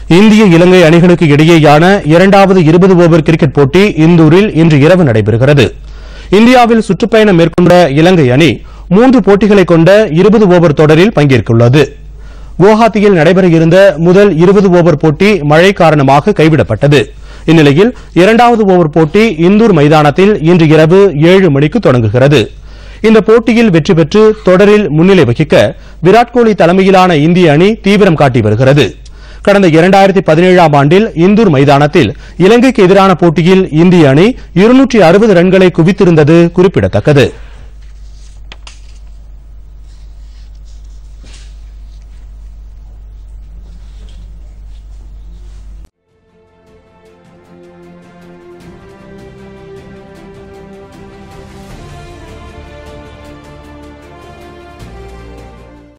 இந்திய இலங்கை அணிகளுக்கு இடையேயான இரண்டாவது இருபது ஓவர் கிரிக்கெட் போட்டி இந்தூரில் இன்று இரவு நடைபெறுகிறது இந்தியாவில் சுற்றுப்பயணம் மேற்கொண்ட இலங்கை அணி மூன்று போட்டிகளை கொண்ட இருபது ஓவர் தொடரில் பங்கேற்குள்ளது குவஹாத்தியில் நடைபெற இருந்த முதல் இருபது ஓவர் போட்டி மழை காரணமாக கைவிடப்பட்டது இந்நிலையில் இரண்டாவது ஓவர் போட்டி இந்தூர் மைதானத்தில் இன்று இரவு ஏழு மணிக்கு தொடங்குகிறது இந்த போட்டியில் வெற்றி பெற்று தொடரில் முன்னிலை வகிக்க விராட் கோலி தலைமையிலான இந்திய அணி தீவிரம் காட்டி வருகிறது கடந்த இரண்டாயிரத்தி பதினேழாம் ஆண்டில் இந்தூர் மைதானத்தில் இலங்கைக்கு எதிரான போட்டியில் இந்திய அணி இருநூற்றி அறுபது ரன்களை குவித்திருந்தது குறிப்பிடத்தக்கது